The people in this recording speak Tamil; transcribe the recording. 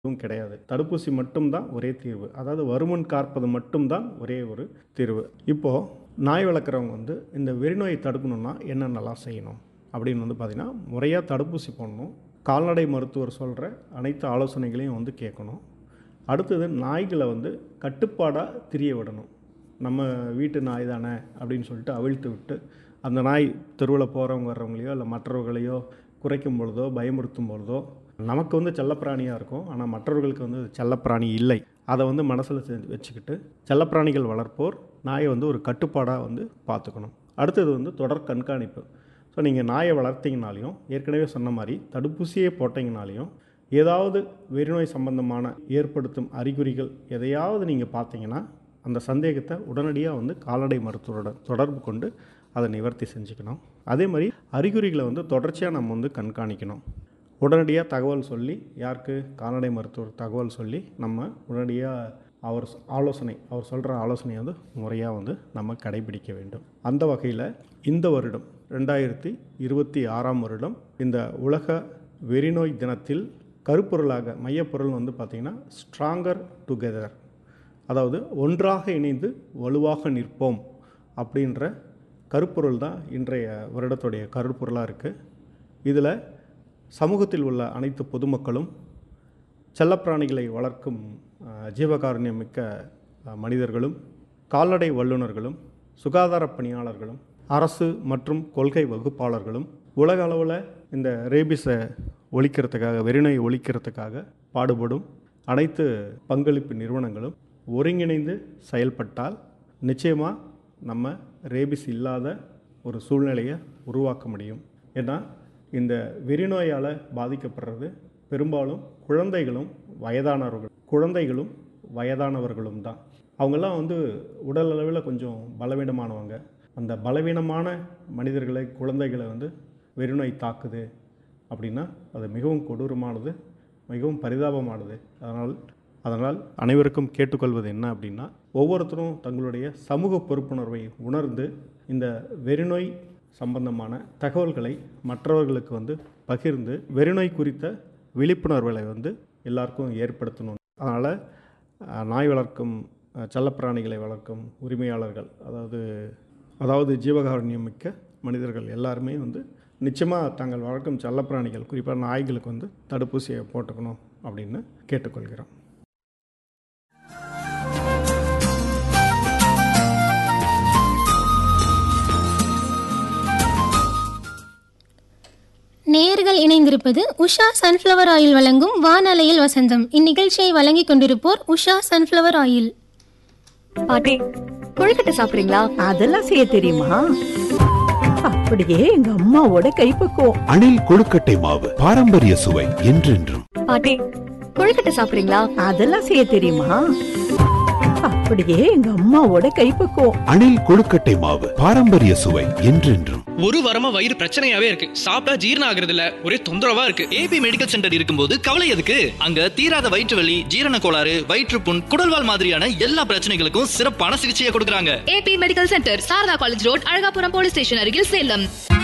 எதுவும் கிடையாது தடுப்பூசி மட்டும்தான் ஒரே தீர்வு அதாவது வருமுன் காப்பது மட்டும்தான் ஒரே ஒரு தீர்வு இப்போது நாய் வளர்க்குறவங்க வந்து இந்த வெறிநோயை தடுக்கணும்னா என்னென்னலாம் செய்யணும் அப்படின்னு வந்து பார்த்திங்கன்னா முறையாக தடுப்பூசி போடணும் கால்நடை மருத்துவர் சொல்கிற அனைத்து ஆலோசனைகளையும் வந்து கேட்கணும் அடுத்தது நாய்களை வந்து கட்டுப்பாடாக திரிய விடணும் நம்ம வீட்டு நாய் தானே அப்படின்னு சொல்லிட்டு அவிழ்த்து விட்டு அந்த நாய் தெருவில் போகிறவங்க வர்றவங்களையோ இல்லை மற்றவர்களையோ குறைக்கும் பொழுதோ பயமுறுத்தும் பொழுதோ நமக்கு வந்து செல்லப்பிராணியாக இருக்கும் ஆனால் மற்றவர்களுக்கு வந்து அது செல்லப்பிராணி இல்லை அதை வந்து மனசில் செஞ்சு வச்சுக்கிட்டு செல்லப்பிராணிகள் வளர்ப்போர் நாயை வந்து ஒரு கட்டுப்பாடாக வந்து பார்த்துக்கணும் அடுத்தது வந்து தொடர் கண்காணிப்பு ஸோ நீங்கள் நாயை வளர்த்தீங்கனாலையும் ஏற்கனவே சொன்ன மாதிரி தடுப்பூசியே போட்டிங்கனாலையும் ஏதாவது வெறிநோய் சம்பந்தமான ஏற்படுத்தும் அறிகுறிகள் எதையாவது நீங்கள் பார்த்தீங்கன்னா அந்த சந்தேகத்தை உடனடியாக வந்து கால்நடை மருத்துவருடன் தொடர்பு கொண்டு அதை நிவர்த்தி செஞ்சுக்கணும் அதே மாதிரி அறிகுறிகளை வந்து தொடர்ச்சியாக நம்ம வந்து கண்காணிக்கணும் உடனடியாக தகவல் சொல்லி யாருக்கு கால்நடை மருத்துவர் தகவல் சொல்லி நம்ம உடனடியாக அவர் சொ- ஆலோசனை அவர் சொல்கிற ஆலோசனையை வந்து முறையாக வந்து நம்ம கடைபிடிக்க வேண்டும் அந்த வகையில் இந்த வருடம் ரெண்டாயிரத்தி இருபத்தி ஆறாம் வருடம் இந்த உலக வெறிநோய் தினத்தில் கருப்பொருளாக மையப்பொருள் வந்து பார்த்திங்கன்னா ஸ்ட்ராங்கர் டுகெதர் அதாவது ஒன்றாக இணைந்து வலுவாக நிற்போம் அப்படின்ற கருப்பொருள் தான் இன்றைய வருடத்துடைய கருப்பொருளாக இருக்குது இதில் சமூகத்தில் உள்ள அனைத்து பொதுமக்களும் செல்லப்பிராணிகளை வளர்க்கும் அஹ், ஜீவகாருண்யம் மிக்க அஹ், மனிதர்களும் கால்நடை வல்லுநர்களும் சுகாதார பணியாளர்களும் அரசு மற்றும் கொள்கை வகுப்பாளர்களும் உலக அளவில் இந்த ரேபிஸை ஒழிக்கிறதுக்காக வெறிநோயை ஒழிக்கிறதுக்காக பாடுபடும் அனைத்து பங்களிப்பு நிறுவனங்களும் ஒருங்கிணைந்து செயல்பட்டால் நிச்சயமாக நம்ம ரேபிஸ் இல்லாத ஒரு சூழ்நிலையை உருவாக்க முடியும் ஏன்னா இந்த வெறிநோயால் பாதிக்கப்படுறது பெரும்பாலும் குழந்தைகளும் வயதானவர்கள் குழந்தைகளும் வயதானவர்களும் தான் அவங்கெல்லாம் வந்து உடல் அளவில் கொஞ்சம் பலவீனமானவங்க அந்த பலவீனமான மனிதர்களை குழந்தைகளை வந்து வெறிநோய் தாக்குது அப்படின்னா அது மிகவும் கொடூரமானது மிகவும் பரிதாபமானது அதனால் அதனால் அனைவருக்கும் கேட்டுக்கொள்வது என்ன அப்படின்னா ஒவ்வொருத்தரும் தங்களுடைய சமூக பொறுப்புணர்வை உணர்ந்து இந்த வெறிநோய் சம்பந்தமான தகவல்களை மற்றவர்களுக்கு வந்து பகிர்ந்து வெறிநோய் குறித்த விழிப்புணர்வுகளை வந்து எல்லாருக்கும் ஏற்படுத்தணும் அதனால் அஹ், நாய் வளர்க்கும் அஹ், செல்லப்பிராணிகளை வளர்க்கும் உரிமையாளர்கள் அதாவது அதாவது ஜீவகாருண்யம் மிக்க மனிதர்கள் எல்லாருமே வந்து நிச்சயமாக தாங்கள் வளர்க்கும் செல்லப்பிராணிகள் குறிப்பாக நாய்களுக்கு வந்து தடுப்பூசியை போட்டுக்கணும் அப்படின்னு கேட்டுக்கொள்கிறோம் நேயர்கள் இணைந்திருப்பது உஷா சன்ஃப்ளவர் ஆயில் வழங்கும் வானலையில் வசந்தம் இந்நிகழ்ச்சியை வழங்கிக் கொண்டிருப்போர் உஷா சன்ஃப்ளவர் ஆயில் பாட்டி கொழுக்கட்டை சாப்பிடுறீங்களா அதெல்லாம் செய்ய தெரியுமா அப்படியே எங்க அம்மாவோட கைப்பக்குவம் அணில் கொழுக்கட்டை மாவு பாரம்பரிய சுவை என்றென்றும் பாட்டி கொழுக்கட்டை சாப்பிடுறீங்களா அதெல்லாம் செய்ய தெரியுமா அப்படியே எங்க அம்மாவோட கைப்பக்குவம் அணில் கொழுக்கட்டை மாவு பாரம்பரிய சுவை என்றென்றும் ஒரு வாரமா வயிறு பிரச்சனையாவே இருக்கு சாப்பிட்டா ஜீரணம் ஆகுறது இல்ல ஒரே தொந்தரவா இருக்கு ஏபி மெடிக்கல் சென்டர் இருக்கும்போது கவலை எதுக்கு அங்க தீராத வயிற்று வலி ஜீரண கோளாறு வயிற்றுப்புண் குடல்வால் மாதிரியான எல்லா பிரச்சனைகளுக்கும் சிறப்பான சிகிச்சையை கொடுக்கறாங்க AB medical centre Sarada college road Alagapuram police station அருகில் சேலம்